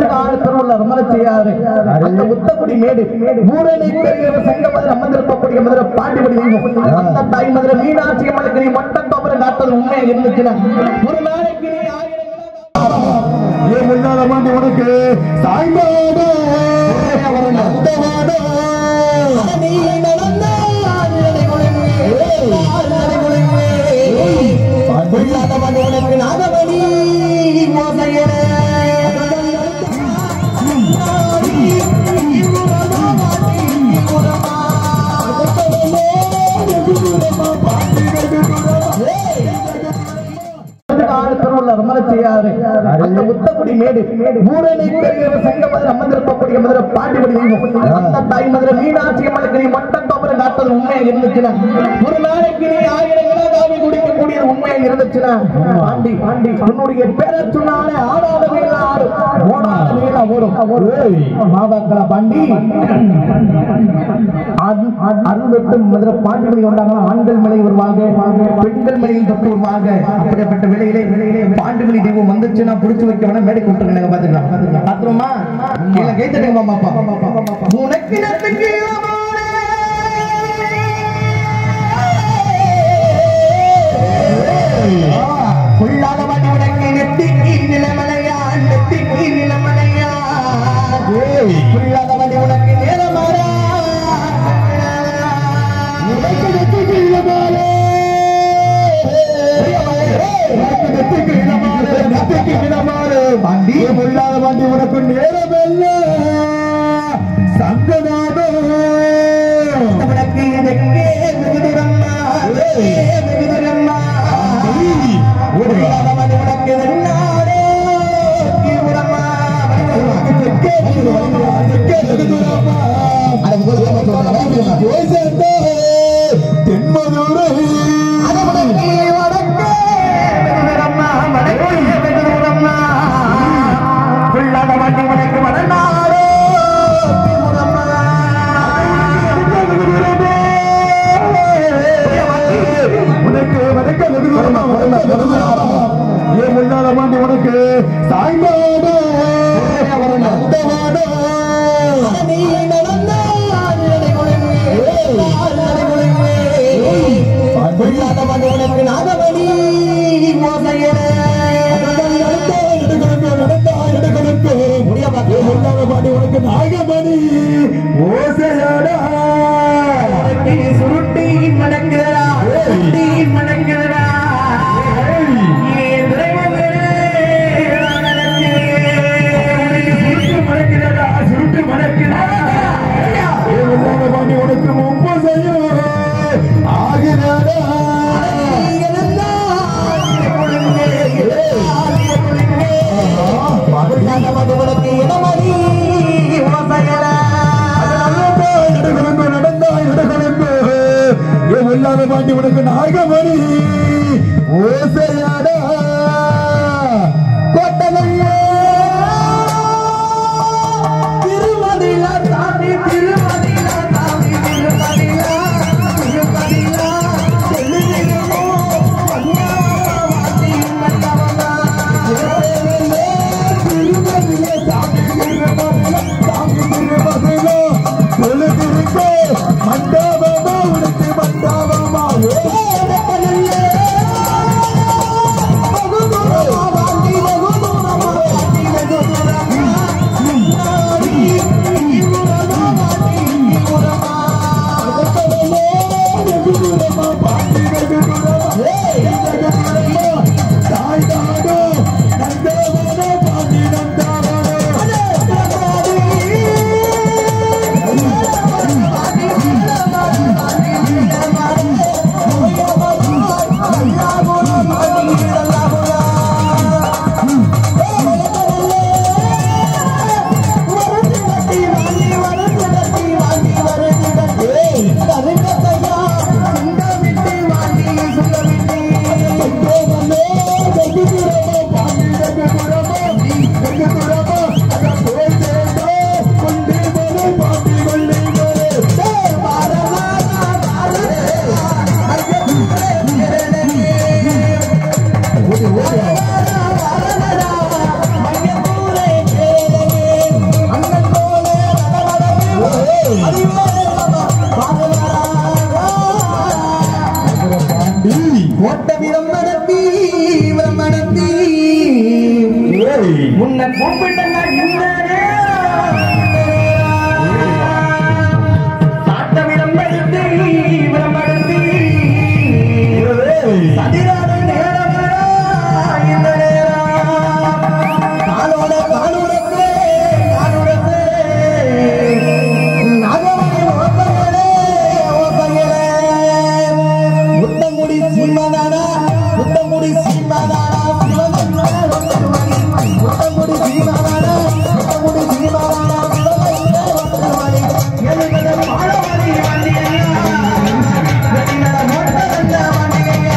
திருநாள் ரமண செய்யாறு அந்த முத்தக்குடி மேடு மூரணி பெரிய சங்க மதுரை அமர்ந்திருக்கக்கூடிய மதுரை பாண்டிபடி தெய்வம் அந்த தாய் மதுரை மீனாட்சி அம்மனுக்கு நீ மட்டம் தோப்பரை காத்தது உண்மையா இருந்துச்சுன்னா ஒரு நாளைக்கு நீ ஆயிரம் ஏன் முன்னால மாண்டி உனக்கு சாய்ந்தாடோ நந்தவாடோ நீ நடந்த ஆதிரனை குழுங்கே, ஆதிரனை குழுங்கே. கொள்ளாதவன் உனக்கு நாகமணி மோசையனே. ஆறு திருவுள்ள ரமண செய்யாறு அந்த முத்தக்குடி மேடு மூரணி பெரிய சங்க மதுரை அமர்ந்திருக்கக்கூடிய மதுரை பாண்டிபடி தெய்வம் அந்த தாய் மதுரை மீனாட்சி அம்மனுக்கு நீ மட்டம் தோப்பரை காத்தது உண்மையா இருந்துச்சுன்னா ஒரு நாளைக்கு நீ ஆயிரம் கிலோ குடிக்கக்கூடியது உண்மையா இருந்துச்சுன்னா பாண்டி பாண்டி உன்னுடைய பேரை சொன்னாலே ஆடாத வேலை ஆடு ஓடாத வேலை ஓடும் மாபாக்களா பாண்டி அருள் அருள் வெட்டு மதுரை பாண்டிமணி கொண்டாங்களா ஆண்கள் மலை வருவாங்க பெண்கள் மலையில் தொட்டு வருவாங்க அப்படிப்பட்ட விலையிலே விலையிலே பாண்டிமணி தெய்வம் வந்துச்சுன்னா புடிச்சு வைக்க வேணா மேடை கூப்பிட்டுருங்க பாத்துக்கலாம் பாத்துருமா கீழே கைத்தட்டுங்க பாப்பா உனக்கு நட்டுக்கு கொள்ளாத வாடி உனக்கு நெத்திக்கு நிலமலையா நெத்திக்கு நிலமலையா கொள்ளாத வாடி உனக்கு நேரமாறா உனக்கு நெத்திக்கு நிலமாலே நெத்திக்கு இனமாறு நெத்திக்கு இனமாறு பாண்டி முள்ளாத மாண்டி உனக்கு நேரம் இல்ல சங்கநாதோ உனக்கு இதற்கே மிகுதிரம்மா மிகுதிரம்மா கொள்ளாத வாடி உனக்கு என்னாலே தீவிரம்மா அதை முதல்ல சொல்றேன் தென்மதுரை அதவனுக்கு வடக்கே வெகுதூரம்மா, வடக்கே வெகுதூரம்மா. பிள்ளாத வண்டி உனக்கு வடநாடோ திமுறம்மா. உனக்கு வடக்க வெகு தூரமா வடக்க வெகு தூரமா ஏன் முன்னால மாண்டி உனக்கு சாய்ந்தாடோ நந்தவாடோ நீ நடந்த ஆதிரனை குழுங்கே, ஆதிரனை குழுங்கே. பிள்ளாத வண்டி உனக்கு நாகமணி மோசையனே. நாகமணி ஓசையாடா உனக்கு சுருட்டி மடங்குதடா, சுருட்டி மடங்குதடா. ஏன் தெய்வமே, நான் நினைக்கிறேன். சுருட்டு மடங்குதடா, சுருட்டு மடங்குதடா. பாண்டி உனக்கு முப்ப செய்யும் ஆகிறாடா நீ இருந்தா ஆதிரை கொழுங்கே, ஆதிரை கொழுங்கே. பிள்ளாத வண்டி உனக்கு இடமணி மோசையனே. இல்லாத பாண்டி உனக்கு நாகமணி ஓசையாடா கோட்டமையே திருமதிலா சாமி திருமதிலா சாமி திருமதிலா திருமதிலா சொல்லுகிறோ வாசியும் மன்னவனா திருமதிலே சாமி திருமதிலே சாமி திருமதிலே சொல்லுகிறீங்க மண்டபமா உனக்கு மண்டபமா ஓட்ட வீரம் நடத்தி வீரம் நடத்தி உன்னை கூப்பிட்டங்க இந்த நேரம், இந்த நேரம். சாட்ட வீரம் நடத்தி வீரம் நடத்தி சதிரான நேரமடா இந்த நேரம். காலோட காலுடத்தே, காலுடத்தே. நாகமணி ஓசைகளே, ஓசைகளே. முத்தங்குடி சீமதானா, முத்தங்குடி சீமதானா, சிவகங்கை ஒத்தருமணி. முத்தங்குடி சீமதானா, முத்தங்குடி சீமதானா, சிவகங்கை ஒத்தருமணி. எழுகட பாடவழி வண்டியையா, வெற்றிநட மொட்டை கண்ட வண்டியையா.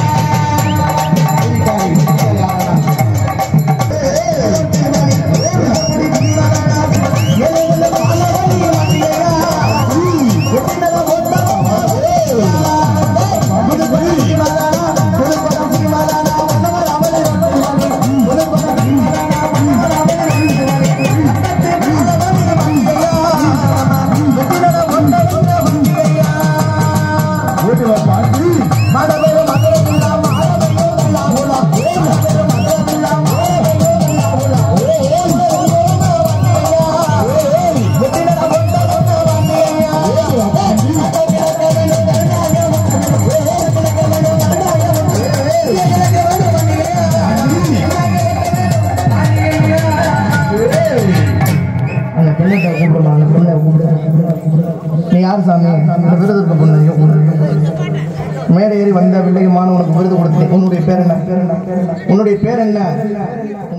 அந்த பெண்ணை கூப்பிடுமா அந்த பெண்ணை கூப்பிடு நீ யார் சாமி இந்த விருது இருக்க பொண்ணு ஐயோ, கூப்பிடு. மேடை ஏறி வந்த பிள்ளைக்கு மாணவனுக்கு விருது கொடுத்தேன் உன்னுடைய பேர் என்ன உன்னுடைய பேர் என்ன